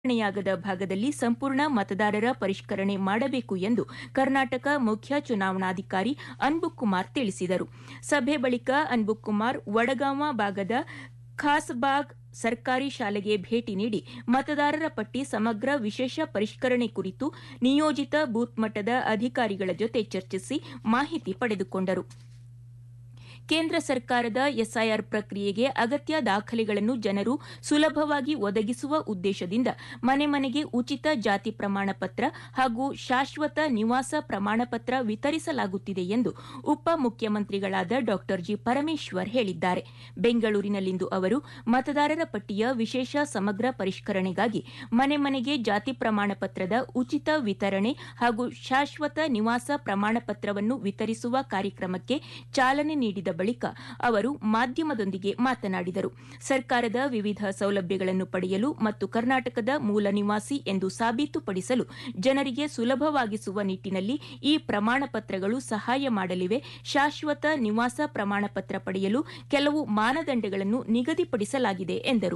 ಪರಿಷ್ಕರಣೆಯಾಗದ ಭಾಗದಲ್ಲಿ ಸಂಪೂರ್ಣ ಮತದಾರರ ಪರಿಷ್ಕರಣೆ ಮಾಡಬೇಕು ಎಂದು ಕರ್ನಾಟಕ ಮುಖ್ಯ ಚುನಾವಣಾಧಿಕಾರಿ ಅನ್ಬುಕ್ ಕುಮಾರ್ ತಿಳಿಸಿದರು ಸಭೆ ಬಳಿಕ ಅನ್ಬುಕ್ ಕುಮಾರ್ ವಡಗಾಂವ ಭಾಗದ ಖಾಸ್ಬಾಗ್ ಸರ್ಕಾರಿ ಶಾಲೆಗೆ ಭೇಟಿ ನೀಡಿ ಮತದಾರರ ಪಟ್ಟಿ ಸಮಗ್ರ ವಿಶೇಷ ಪರಿಷ್ಕರಣೆ ಕುರಿತು ನಿಯೋಜಿತ ಬೂತ್ ಮಟ್ಟದ ಅಧಿಕಾರಿಗಳ ಜೊತೆ ಚರ್ಚಿಸಿ ಮಾಹಿತಿ ಪಡೆದುಕೊಂಡರು ಕೇಂದ್ರ ಸರ್ಕಾರದ ಎಸ್ಐಆರ್ ಪ್ರಕ್ರಿಯೆಗೆ ಅಗತ್ಯ ದಾಖಲೆಗಳನ್ನು ಜನರು ಸುಲಭವಾಗಿ ಒದಗಿಸುವ ಉದ್ದೇಶದಿಂದ ಮನೆ ಮನೆಗೆ ಉಚಿತ ಜಾತಿ ಪ್ರಮಾಣ ಪತ್ರ ಹಾಗೂ ಶಾಶ್ವತ ನಿವಾಸ ಪ್ರಮಾಣ ಪತ್ರ ವಿತರಿಸಲಾಗುತ್ತಿದೆ ಎಂದು ಉಪಮುಖ್ಯಮಂತ್ರಿಗಳಾದ ಡಾ ಜಿ ಪರಮೇಶ್ವರ್ ಹೇಳಿದ್ದಾರೆ ಬೆಂಗಳೂರಿನಲ್ಲಿಂದು ಅವರು ಮತದಾರರ ಪಟ್ಟಿಯ ವಿಶೇಷ ಸಮಗ್ರ ಪರಿಷ್ಕರಣೆಗಾಗಿ ಮನೆ ಮನೆಗೆ ಜಾತಿ ಪ್ರಮಾಣ ಪತ್ರದ ಉಚಿತ ವಿತರಣೆ ಹಾಗೂ ಶಾಶ್ವತ ನಿವಾಸ ಪ್ರಮಾಣ ಪತ್ರವನ್ನು ವಿತರಿಸುವ ಕಾರ್ಯಕ್ರಮಕ್ಕೆ ಚಾಲನೆ ನೀಡಿದ ಬಳಿಕ ಅವರು ಮಾಧ್ಯಮದೊಂದಿಗೆ ಮಾತನಾಡಿದರು ಸರ್ಕಾರದ ವಿವಿಧ ಸೌಲಭ್ಯಗಳನ್ನು ಪಡೆಯಲು ಮತ್ತು ಕರ್ನಾಟಕದ ಮೂಲ ನಿವಾಸಿ ಎಂದು ಸಾಬೀತುಪಡಿಸಲು ಜನರಿಗೆ ಸುಲಭವಾಗಿಸುವ ನಿಟ್ಟಿನಲ್ಲಿ ಈ ಪ್ರಮಾಣ ಪತ್ರಗಳು ಸಹಾಯ ಮಾಡಲಿವೆ ಶಾಶ್ವತ ನಿವಾಸ ಪ್ರಮಾಣ ಪತ್ರ ಪಡೆಯಲು ಕೆಲವು ಮಾನದಂಡಗಳನ್ನು ನಿಗದಿಪಡಿಸಲಾಗಿದೆ ಎಂದರು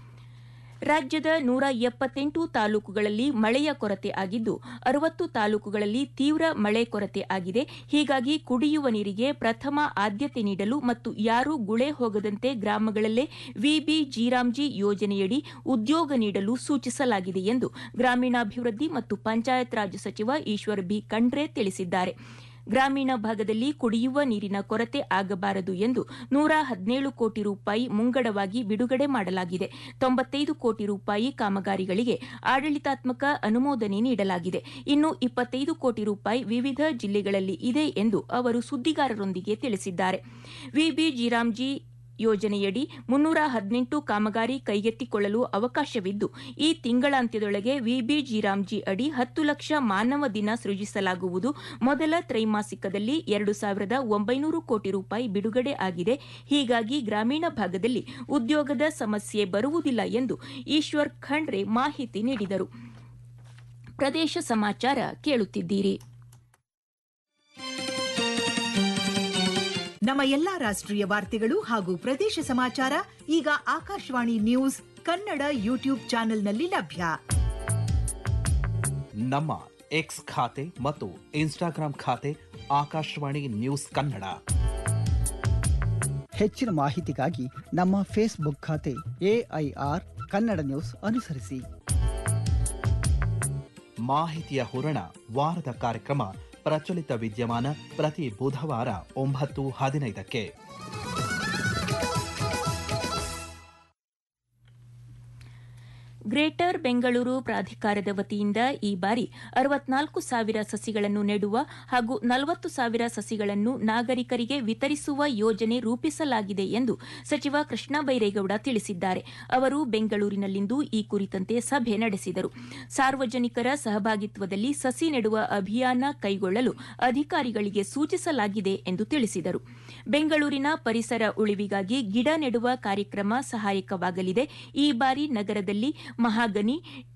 ರಾಜ್ಯದ ನೂರ ಎಪ್ಪತ್ತೆಂಟು ತಾಲೂಕುಗಳಲ್ಲಿ ಮಳೆಯ ಕೊರತೆ ಆಗಿದ್ದು ಅರವತ್ತು ತಾಲೂಕುಗಳಲ್ಲಿ ತೀವ್ರ ಮಳೆ ಕೊರತೆ ಆಗಿದೆ ಹೀಗಾಗಿ ಕುಡಿಯುವ ನೀರಿಗೆ ಪ್ರಥಮ ಆದ್ಯತೆ ನೀಡಲು ಮತ್ತು ಯಾರೂ ಗುಳೆ ಹೋಗದಂತೆ ಗ್ರಾಮಗಳಲ್ಲೇ ವಿಬಿ ಜೀರಾಮ್ಜಿ ಯೋಜನೆಯಡಿ ಉದ್ಯೋಗ ನೀಡಲು ಸೂಚಿಸಲಾಗಿದೆ ಎಂದು ಗ್ರಾಮೀಣಾಭಿವೃದ್ಧಿ ಮತ್ತು ಪಂಚಾಯತ್ ರಾಜ್ ಸಚಿವ ಈಶ್ವರ್ ಬಿ ಖಂಡ್ರೆ ತಿಳಿಸಿದ್ದಾರೆ ಗ್ರಾಮೀಣ ಭಾಗದಲ್ಲಿ ಕುಡಿಯುವ ನೀರಿನ ಕೊರತೆ ಆಗಬಾರದು ಎಂದು ನೂರ ಹದಿನೇಳು ಕೋಟಿ ರೂಪಾಯಿ ಮುಂಗಡವಾಗಿ ಬಿಡುಗಡೆ ಮಾಡಲಾಗಿದೆ ತೊಂಬತ್ತೈದು ಕೋಟಿ ರೂಪಾಯಿ ಕಾಮಗಾರಿಗಳಿಗೆ ಆಡಳಿತಾತ್ಮಕ ಅನುಮೋದನೆ ನೀಡಲಾಗಿದೆ ಇನ್ನು ಇಪ್ಪತ್ತೈದು ಕೋಟಿ ರೂಪಾಯಿ ವಿವಿಧ ಜಿಲ್ಲೆಗಳಲ್ಲಿ ಇದೆ ಎಂದು ಅವರು ಸುದ್ದಿಗಾರರೊಂದಿಗೆ ತಿಳಿಸಿದ್ದಾರೆ ವಿಬಿ ಜೀರಾಮ್ಜಿ ಯೋಜನೆಯಡಿ ಮುನ್ನೂರ ಹದಿನೆಂಟು ಕಾಮಗಾರಿ ಕೈಗೆತ್ತಿಕೊಳ್ಳಲು ಅವಕಾಶವಿದ್ದು ಈ ತಿಂಗಳಾಂತ್ಯದೊಳಗೆ ವಿಬಿ ಜೀರಾಮ್ಜಿ ಅಡಿ ಹತ್ತು ಲಕ್ಷ ಮಾನವ ದಿನ ಸೃಜಿಸಲಾಗುವುದು ಮೊದಲ ತ್ರೈಮಾಸಿಕದಲ್ಲಿ ಎರಡು ಸಾವಿರದ ಒಂಬೈನೂರು ಕೋಟಿ ರೂಪಾಯಿ ಬಿಡುಗಡೆ ಆಗಿದೆ ಹೀಗಾಗಿ ಗ್ರಾಮೀಣ ಭಾಗದಲ್ಲಿ ಉದ್ಯೋಗದ ಸಮಸ್ಯೆ ಬರುವುದಿಲ್ಲ ಎಂದು ಈಶ್ವರ್ ಖಂಡ್ರೆ ಮಾಹಿತಿ ನೀಡಿದರು ಪ್ರದೇಶ ಸಮಾಚಾರ ಕೇಳುತ್ತಿದ್ದೀರಿ ನಮ್ಮ ಎಲ್ಲಾ ರಾಷ್ಟ್ರೀಯ ವಾರ್ತೆಗಳು ಹಾಗೂ ಪ್ರದೇಶ ಸಮಾಚಾರ ಈಗ ಆಕಾಶವಾಣಿ ನ್ಯೂಸ್ ಕನ್ನಡ ಯೂಟ್ಯೂಬ್ ಚಾನೆಲ್ನಲ್ಲಿ ಲಭ್ಯ ನಮ್ಮ ಎಕ್ಸ್ ಖಾತೆ ಮತ್ತು ಇನ್ಸ್ಟಾಗ್ರಾಂ ಖಾತೆ ಆಕಾಶವಾಣಿ ನ್ಯೂಸ್ ಕನ್ನಡ ಹೆಚ್ಚಿನ ಮಾಹಿತಿಗಾಗಿ ನಮ್ಮ ಫೇಸ್ಬುಕ್ ಖಾತೆ ಎಐಆರ್ ಕನ್ನಡ ನ್ಯೂಸ್ ಅನುಸರಿಸಿ ಮಾಹಿತಿಯ ಹೂರಣ ವಾರದ ಕಾರ್ಯಕ್ರಮ ಪ್ರಚಲಿತ ವಿದ್ಯಮಾನ ಪ್ರತಿ ಬುಧವಾರ ಒಂಬತ್ತು ಹದಿನೈದಕ್ಕೆ ಗ್ರೇಟರ್ ಬೆಂಗಳೂರು ಪ್ರಾಧಿಕಾರದ ವತಿಯಿಂದ ಈ ಬಾರಿ ಅರವತ್ನಾಲ್ಕು ಸಾವಿರ ಸಸಿಗಳನ್ನು ನೆಡುವ ಹಾಗೂ ನಲವತ್ತು ಸಾವಿರ ಸಸಿಗಳನ್ನು ನಾಗರಿಕರಿಗೆ ವಿತರಿಸುವ ಯೋಜನೆ ರೂಪಿಸಲಾಗಿದೆ ಎಂದು ಸಚಿವ ಕೃಷ್ಣ ಬೈರೇಗೌಡ ತಿಳಿಸಿದ್ದಾರೆ ಅವರು ಬೆಂಗಳೂರಿನಲ್ಲಿಂದು ಈ ಕುರಿತಂತೆ ಸಭೆ ನಡೆಸಿದರು ಸಾರ್ವಜನಿಕರ ಸಹಭಾಗಿತ್ವದಲ್ಲಿ ಸಸಿ ನೆಡುವ ಅಭಿಯಾನ ಕೈಗೊಳ್ಳಲು ಅಧಿಕಾರಿಗಳಿಗೆ ಸೂಚಿಸಲಾಗಿದೆ ಎಂದು ತಿಳಿಸಿದರು ಬೆಂಗಳೂರಿನ ಪರಿಸರ ಉಳಿವಿಗಾಗಿ ಗಿಡ ನೆಡುವ ಕಾರ್ಯಕ್ರಮ ಸಹಾಯಕವಾಗಲಿದೆ ಈ ಬಾರಿ ನಗರದಲ್ಲಿ ಮಹಾಗನಿ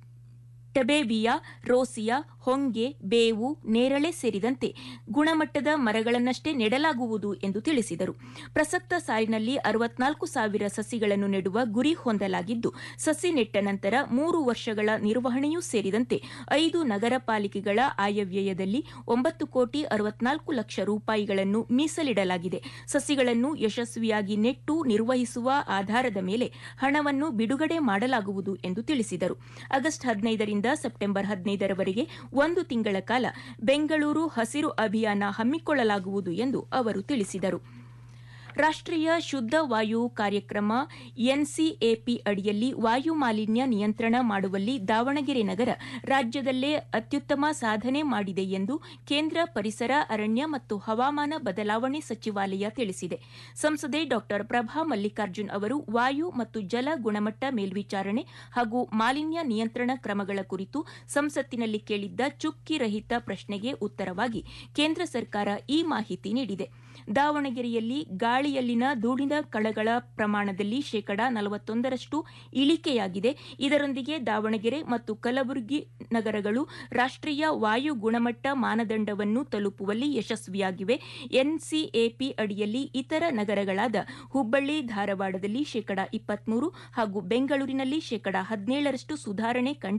ಟಬೇಬಿಯಾ ರೋಸಿಯಾ ಹೊಂಗೆ ಬೇವು ನೇರಳೆ ಸೇರಿದಂತೆ ಗುಣಮಟ್ಟದ ಮರಗಳನ್ನಷ್ಟೇ ನೆಡಲಾಗುವುದು ಎಂದು ತಿಳಿಸಿದರು ಪ್ರಸಕ್ತ ಸಾಲಿನಲ್ಲಿ ಅರವತ್ನಾಲ್ಕು ಸಾವಿರ ಸಸಿಗಳನ್ನು ನೆಡುವ ಗುರಿ ಹೊಂದಲಾಗಿದ್ದು ಸಸಿ ನೆಟ್ಟ ನಂತರ ಮೂರು ವರ್ಷಗಳ ನಿರ್ವಹಣೆಯೂ ಸೇರಿದಂತೆ ಐದು ನಗರ ಪಾಲಿಕೆಗಳ ಆಯವ್ಯಯದಲ್ಲಿ ಒಂಬತ್ತು ಕೋಟಿ ಅರವತ್ನಾಲ್ಕು ಲಕ್ಷ ರೂಪಾಯಿಗಳನ್ನು ಮೀಸಲಿಡಲಾಗಿದೆ ಸಸಿಗಳನ್ನು ಯಶಸ್ವಿಯಾಗಿ ನೆಟ್ಟು ನಿರ್ವಹಿಸುವ ಆಧಾರದ ಮೇಲೆ ಹಣವನ್ನು ಬಿಡುಗಡೆ ಮಾಡಲಾಗುವುದು ಎಂದು ತಿಳಿಸಿದರು ಆಗಸ್ಟ್ ಹದಿನೈದರಿಂದ ಸೆಪ್ಟೆಂಬರ್ ಹದಿನೈದರವರೆಗೆ ಒಂದು ತಿಂಗಳ ಕಾಲ ಬೆಂಗಳೂರು ಹಸಿರು ಅಭಿಯಾನ ಹಮ್ಮಿಕೊಳ್ಳಲಾಗುವುದು ಎಂದು ಅವರು ತಿಳಿಸಿದರು ರಾಷ್ಟ್ರೀಯ ಶುದ್ಧ ವಾಯು ಕಾರ್ಯಕ್ರಮ ಎನ್ಸಿಎಪಿ ಅಡಿಯಲ್ಲಿ ವಾಯು ಮಾಲಿನ್ಯ ನಿಯಂತ್ರಣ ಮಾಡುವಲ್ಲಿ ದಾವಣಗೆರೆ ನಗರ ರಾಜ್ಯದಲ್ಲೇ ಅತ್ಯುತ್ತಮ ಸಾಧನೆ ಮಾಡಿದೆ ಎಂದು ಕೇಂದ್ರ ಪರಿಸರ ಅರಣ್ಯ ಮತ್ತು ಹವಾಮಾನ ಬದಲಾವಣೆ ಸಚಿವಾಲಯ ತಿಳಿಸಿದೆ ಸಂಸದೆ ಡಾ ಪ್ರಭಾ ಮಲ್ಲಿಕಾರ್ಜುನ್ ಅವರು ವಾಯು ಮತ್ತು ಜಲ ಗುಣಮಟ್ಟ ಮೇಲ್ವಿಚಾರಣೆ ಹಾಗೂ ಮಾಲಿನ್ಯ ನಿಯಂತ್ರಣ ಕ್ರಮಗಳ ಕುರಿತು ಸಂಸತ್ತಿನಲ್ಲಿ ಕೇಳಿದ್ದ ಚುಕ್ಕಿ ರಹಿತ ಪ್ರಶ್ನೆಗೆ ಉತ್ತರವಾಗಿ ಕೇಂದ್ರ ಸರ್ಕಾರ ಈ ಮಾಹಿತಿ ನೀಡಿದೆ ದಾವಣಗೆರೆಯಲ್ಲಿ ಗಾಳಿಯಲ್ಲಿನ ಧೂಳಿನ ಕಣಗಳ ಪ್ರಮಾಣದಲ್ಲಿ ಶೇಕಡಾ ನಲವತ್ತೊಂದರಷ್ಟು ಇಳಿಕೆಯಾಗಿದೆ ಇದರೊಂದಿಗೆ ದಾವಣಗೆರೆ ಮತ್ತು ಕಲಬುರಗಿ ನಗರಗಳು ರಾಷ್ಟ್ರೀಯ ವಾಯು ಗುಣಮಟ್ಟ ಮಾನದಂಡವನ್ನು ತಲುಪುವಲ್ಲಿ ಯಶಸ್ವಿಯಾಗಿವೆ ಎನ್ಸಿಎಪಿ ಅಡಿಯಲ್ಲಿ ಇತರ ನಗರಗಳಾದ ಹುಬ್ಬಳ್ಳಿ ಧಾರವಾಡದಲ್ಲಿ ಶೇಕಡಾ ಇಪ್ಪತ್ಮೂರು ಹಾಗೂ ಬೆಂಗಳೂರಿನಲ್ಲಿ ಶೇಕಡಾ ಹದಿನೇಳರಷ್ಟು ಸುಧಾರಣೆ ಕಂಡು